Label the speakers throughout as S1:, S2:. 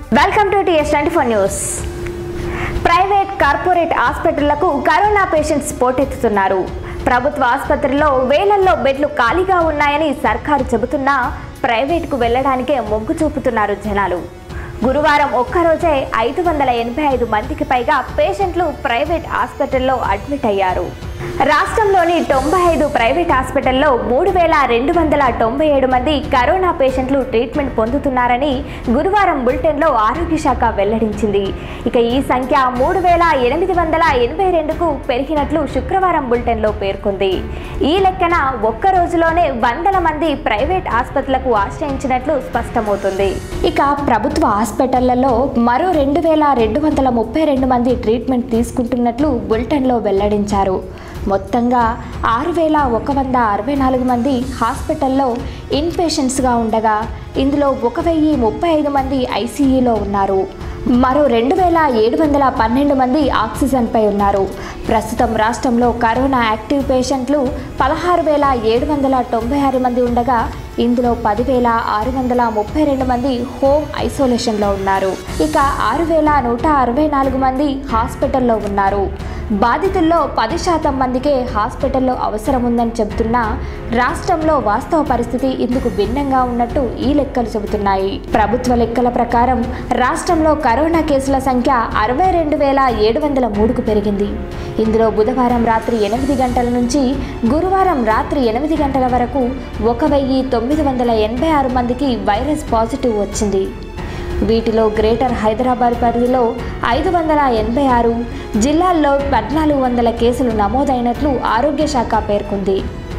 S1: welcome to TS twenty four news private corporate హాస్పిటళ్లకు corona patients పోటెత్తుతున్నారు ప్రభుత్వ ఆసుపత్రుల్లో వేలల్లో బెడ్లు ఖాళీగా ఉన్నాయని సర్కారు చెబుతున్నా ప్రైవేట్కు వెళ్లడానికే మొగ్గు చూపుతున్నారు జనాలు గురువారం ఒక్కరోజే ఐదు వందల ఎనభై ఐదు మందికి పైగా పేషెంట్లు ప్రైవేట్ హాస్పిటల్లో అడ్మిట్ అయ్యారు రాష్ట్రంలోని తొంభై ఐదు ప్రైవేట్ హాస్పిటల్లో మూడు వేల రెండు వందల తొంభై ఏడు మంది కరోనా పేషెంట్లు ట్రీట్మెంట్ పొందుతున్నారని గురువారం బులెటిన్లో ఆరోగ్య శాఖ వెల్లడించింది ఇక ఈ సంఖ్య మూడు వేల ఎనిమిది వందల ఎనభై రెండుకు పెరిగినట్లు శుక్రవారం బులెటిన్లో పేర్కొంది ఈ లెక్కన ఒక్క రోజులోనే వందల మంది ప్రైవేట్ ఆసుపత్రులకు ఆశ్రయించినట్లు స్పష్టమవుతుంది ఇక ప్రభుత్వ హాస్పిటళ్లలో మరో రెండు వేల రెండు వందల ముప్పై రెండు మంది ట్రీట్మెంట్ తీసుకుంటున్నట్లు బులెటిన్లో వెల్లడించారు మొత్తంగా ఆరు వేల ఒక వంద అరవై నాలుగు మంది హాస్పిటల్లో ఇన్పేషెంట్స్గా ఉండగా ఇందులో ఒక వెయ్యి ముప్పై ఐదు మంది ఐసీయూలో ఉన్నారు మరో రెండు వేల ఏడు వందల పన్నెండు మంది ఆక్సిజన్పై ఉన్నారు ప్రస్తుతం రాష్ట్రంలో కరోనా యాక్టివ్ పేషెంట్లు పదహారు వేల ఏడు వందల తొంభై ఆరు మంది ఉండగా ఇందులో పదివేల ఆరు వందల ముప్పై రెండు మంది హోమ్ ఐసోలేషన్లో ఉన్నారు ఇక ఆరు వేల నూట అరవై నాలుగు మంది హాస్పిటల్లో ఉన్నారు బాధితుల్లో పది శాతం మందికే హాస్పిటల్లో అవసరం ఉందని చెబుతున్నా రాష్ట్రంలో వాస్తవ పరిస్థితి ఇందుకు భిన్నంగా ఉన్నట్టు ఈ లెక్కలు చెబుతున్నాయి ప్రభుత్వ లెక్కల ప్రకారం రాష్ట్రంలో కరోనా కేసుల సంఖ్య అరవై రెండు వేల ఏడు వందల మూడుకు పెరిగింది ఇందులో బుధవారం రాత్రి ఎనిమిది గంటల నుంచి గురువారం రాత్రి ఎనిమిది గంటల వరకు ఒక వెయ్యి తొమ్మిది వందల ఎనభై ఆరు మందికి వైరస్ పాజిటివ్ వచ్చింది వీటిలో గ్రేటర్ హైదరాబాద్ పరిధిలో ఐదు వందల ఎనభై ఆరు జిల్లాల్లో పద్నాలుగు వందల కేసులు నమోదైనట్లు ఆరోగ్య శాఖ పేర్కొంది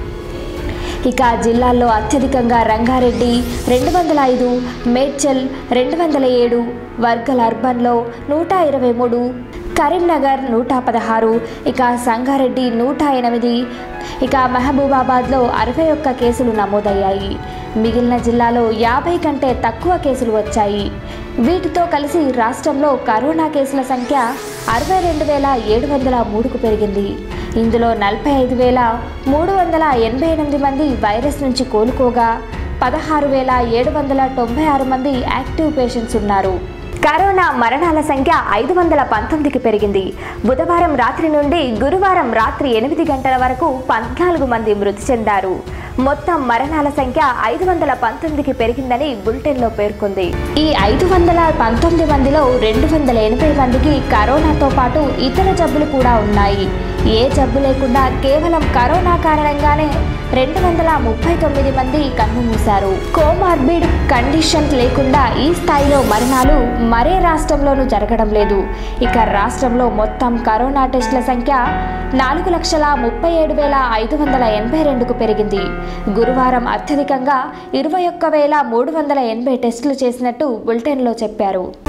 S1: ఇక జిల్లాల్లో అత్యధికంగా రంగారెడ్డి రెండు వందల ఐదు మేడ్చల్ రెండు వందల ఏడు వర్గల్ అర్బన్లో నూట ఇరవై మూడు కరీంనగర్ నూట పదహారు ఇక సంగారెడ్డి నూట ఎనిమిది ఇక మహబూబాబాద్లో అరవై ఒక్క కేసులు నమోదయ్యాయి మిగిలిన జిల్లాలో యాభై కంటే తక్కువ కేసులు వచ్చాయి వీటితో కలిసి రాష్ట్రంలో కరోనా కేసుల సంఖ్య అరవై రెండు వేల ఏడు వందల మూడుకు పెరిగింది ఇందులో నలభై ఐదు వేల మూడు వందల ఎనభై ఎనిమిది మంది వైరస్ నుంచి కోలుకోగా పదహారు వేల ఏడు వందల తొంభై ఆరు మంది యాక్టివ్ పేషెంట్స్ ఉన్నారు కరోనా మరణాల సంఖ్య ఐదు వందల పంతొమ్మిదికి పెరిగింది బుధవారం రాత్రి నుండి గురువారం రాత్రి ఎనిమిది గంటల వరకు పద్నాలుగు మంది మృతి చెందారు మొత్తం మరణాల సంఖ్య ఐదు వందల పంతొమ్మిదికి పెరిగిందని బులెటిన్లో పేర్కొంది ఈ ఐదు వందల పంతొమ్మిది మందిలో రెండు వందల ఎనభై మందికి కరోనాతో పాటు ఇతర జబ్బులు కూడా ఉన్నాయి ఏ జబ్బు లేకుండా కేవలం కరోనా కారణంగానే రెండు వందల ముప్పై తొమ్మిది మంది కన్నుమూశారు కోమార్బిడ్ కండిషన్ లేకుండా ఈ స్థాయిలో మరణాలు మరే రాష్ట్రంలోనూ జరగడం లేదు ఇక రాష్ట్రంలో మొత్తం కరోనా టెస్టుల సంఖ్య నాలుగు లక్షల ముప్పై ఏడు వేల ఐదు వందల ఎనభై రెండుకు పెరిగింది గురువారం అత్యధికంగా ఇరవై ఒక్క వేల మూడు వందల ఎనభై టెస్టులు చేసినట్టు బులెటిన్లో చెప్పారు